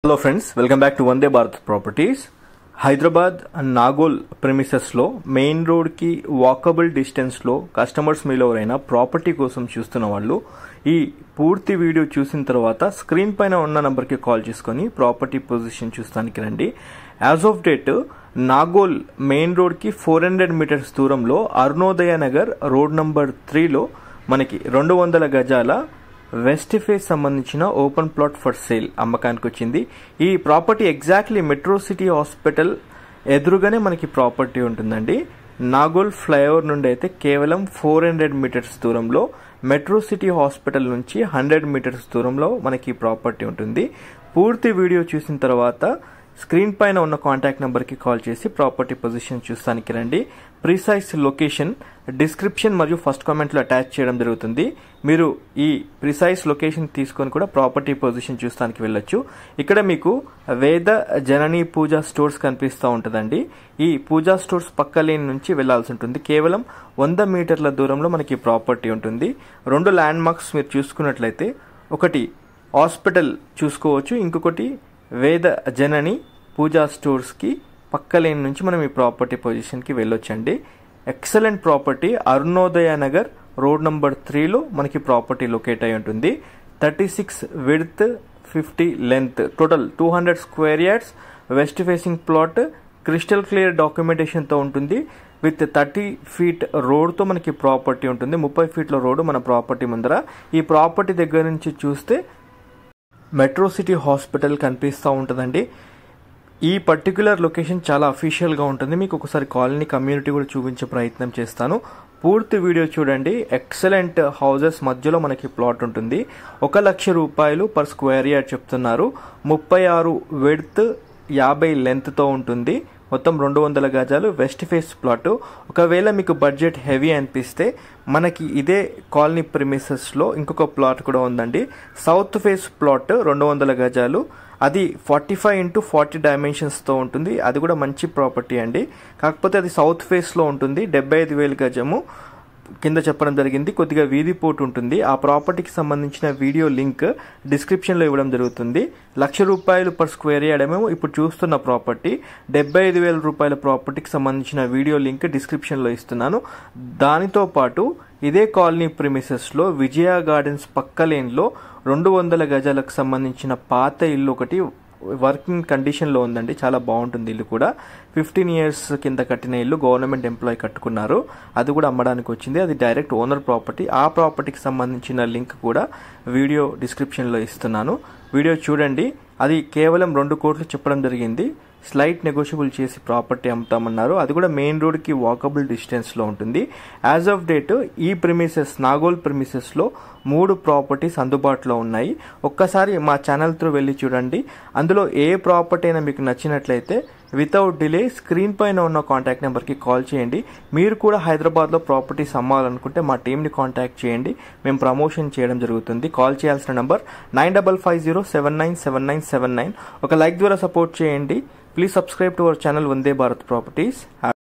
hello friends welcome back to Vande Bharat properties Hyderabad and Nagole ప్రెమిసెస్లో main రోడ్కి walkable డిస్టెన్స్లో కస్టమర్స్ మీలో ఎవరైనా ప్రాపర్టీ కోసం చూస్తున్న వాళ్ళు ఈ పూర్తి వీడియో చూసిన తర్వాత స్క్రీన్ పైన ఉన్న నంబర్కి కాల్ చేసుకొని ప్రాపర్టీ పొజిషన్ చూస్తానికి రండి as of date Nagole main రోడ్కి ఫోర్ హండ్రెడ్ మీటర్స్ దూరంలో అరుణోదయ నగర్ రోడ్ నంబర్ త్రీలో మనకి రెండు వందల గజాల వెస్ట్ ఫేస్ సంబంధించిన ఓపెన్ ప్లాట్ ఫర్ సేల్ అమ్మకానికి వచ్చింది ఈ property exactly metro city hospital ఎదురుగానే మనకి ప్రాపర్టీ ఉంటుందండి నాగోల్ ఫ్లైఓవర్ నుండి అయితే కేవలం ఫోర్ హండ్రెడ్ మీటర్స్ దూరంలో మెట్రో సిటీ హాస్పిటల్ నుంచి హండ్రెడ్ మీటర్స్ దూరంలో మనకి ప్రాపర్టీ ఉంటుంది పూర్తి వీడియో చూసిన తర్వాత స్క్రీన్ పైన ఉన్న కాంటాక్ట్ నెంబర్కి కాల్ చేసి ప్రాపర్టీ పొజిషన్ చూస్తానికి రండి ప్రిసైజ్ లొకేషన్ డిస్క్రిప్షన్ మరియు ఫస్ట్ కామెంట్లో అటాచ్ చేయడం జరుగుతుంది మీరు ఈ ప్రిసైజ్ లొకేషన్ తీసుకొని కూడా ప్రాపర్టీ పొజిషన్ చూస్తానికి వెళ్ళొచ్చు ఇక్కడ మీకు వేద జనని పూజా స్టోర్స్ కనిపిస్తూ ఉంటుందండి ఈ పూజా స్టోర్స్ పక్క లేన్ నుంచి వెళ్లాల్సి ఉంటుంది కేవలం వంద మీటర్ల దూరంలో మనకి ప్రాపర్టీ ఉంటుంది రెండు ల్యాండ్ మార్క్స్ మీరు చూసుకున్నట్లయితే ఒకటి హాస్పిటల్ చూసుకోవచ్చు ఇంకొకటి వేద జనని పూజా స్టోర్స్కి పక్క లేన్ నుంచి మనం ఈ ప్రాపర్టీ పొజిషన్కి వెళ్ళొచ్చండి ఎక్సలెంట్ ప్రాపర్టీ అరుణోదయ నగర్ రోడ్ నంబర్ త్రీలో మనకి ప్రాపర్టీ లొకేట్ అయి ఉంటుంది thirty six width fifty length total two hundred square yards west facing plot crystal clear డాక్యుమెంటేషన్తో ఉంటుంది విత్ థర్టీ ఫీట్ రోడ్తో మనకి ప్రాపర్టీ ఉంటుంది ముప్పై ఫీట్ల రోడ్డు మన ప్రాపర్టీ ముందర ఈ ప్రాపర్టీ దగ్గర నుంచి చూస్తే మెట్రో సిటీ హాస్పిటల్ కనిపిస్తూ ఉంటుందండి ఈ పర్టిక్యులర్ లొకేషన్ చాలా అఫీషియల్గా ఉంటుంది మీకు ఒకసారి కాలనీ కమ్యూనిటీ కూడా చూపించే ప్రయత్నం చేస్తాను పూర్తి వీడియో చూడండి ఎక్సలెంట్ హౌజెస్ మధ్యలో మనకి ప్లాట్ ఉంటుంది ఒక లక్ష రూపాయలు పర్ స్క్వేర్ యార్డ్ చెప్తున్నారు ముప్పై ఆరు వెడ్త్ యాభై లెంత్తో ఉంటుంది మొత్తం రెండు వందల గజాలు వెస్ట్ ఫేస్ ప్లాట్ ఒకవేళ మీకు బడ్జెట్ హెవీ అనిపిస్తే మనకి ఇదే కాలనీ ప్రిమిసెస్లో ఇంకొక ప్లాట్ కూడా ఉందండి సౌత్ ఫేస్ ప్లాట్ రెండు వందల గజాలు అది ఫార్టీ ఫైవ్ ఇంటూ ఫార్టీ డైమెన్షన్స్తో ఉంటుంది అది కూడా మంచి ప్రాపర్టీ అండి కాకపోతే అది సౌత్ ఫేస్లో ఉంటుంది డెబ్బై ఐదు వేలు గజము కింద చెప్పడం జరిగింది కొద్దిగా వీధి పోటు ఉంటుంది ఆ ప్రాపర్టీకి సంబంధించిన వీడియో లింక్ డిస్క్రిప్షన్లో ఇవ్వడం జరుగుతుంది లక్ష రూపాయలు పర్ స్క్వేర్ యార్డ్ ఏమో ఇప్పుడు చూస్తున్న ప్రాపర్టీ డెబ్బై ఐదు వేల రూపాయల ప్రాపర్టీకి సంబంధించిన వీడియో లింక్ డిస్క్రిప్షన్లో ఇస్తున్నాను దానితో పాటు ఇదే కాలనీ ప్రిమిసెస్లో విజయ గార్డెన్స్ పక్క లేన్లో రెండు వందల గజాలకు సంబంధించిన పాత ఇల్లు ఒకటి వర్కింగ్ కండిషన్లో ఉందండి చాలా బాగుంటుంది ఇల్లు కూడా ఫిఫ్టీన్ ఇయర్స్ కింద కట్టిన ఇల్లు గవర్నమెంట్ ఎంప్లాయీ కట్టుకున్నారు అది కూడా అమ్మడానికి వచ్చింది అది డైరెక్ట్ ఓనర్ ప్రాపర్టీ ఆ ప్రాపర్టీకి సంబంధించిన లింక్ కూడా వీడియో డిస్క్రిప్షన్లో ఇస్తున్నాను వీడియో చూడండి అది కేవలం రెండు కోట్లు చెప్పడం జరిగింది స్లైట్ నెగోషియబుల్ చేసి ప్రాపర్టీ అమ్ముతామన్నారు అది కూడా మెయిన్ రోడ్కి వాకబుల్ డిస్టెన్స్లో ఉంటుంది యాజ్ ఆఫ్ డేట్ ఈ ప్రిమిసెస్ నాగోల్ ప్రిమిసెస్లో మూడు ప్రాపర్టీస్ అందుబాటులో ఉన్నాయి ఒక్కసారి మా ఛానల్ త్రూ వెళ్ళి చూడండి అందులో ఏ ప్రాపర్టీ అయినా మీకు నచ్చినట్లయితే వితౌట్ డిలే స్క్రీన్ పైన ఉన్న కాంటాక్ట్ నెంబర్కి కాల్ చేయండి మీరు కూడా హైదరాబాద్లో ప్రాపర్టీస్ అమ్మాలనుకుంటే మా టీంని కాంటాక్ట్ చేయండి మేము ప్రమోషన్ చేయడం జరుగుతుంది కాల్ చేయాల్సిన number nine double five zero seven nine seven nine seven nine ఒక లైక్ ద్వారా సపోర్ట్ చేయండి please subscribe to our channel Vande Bharat properties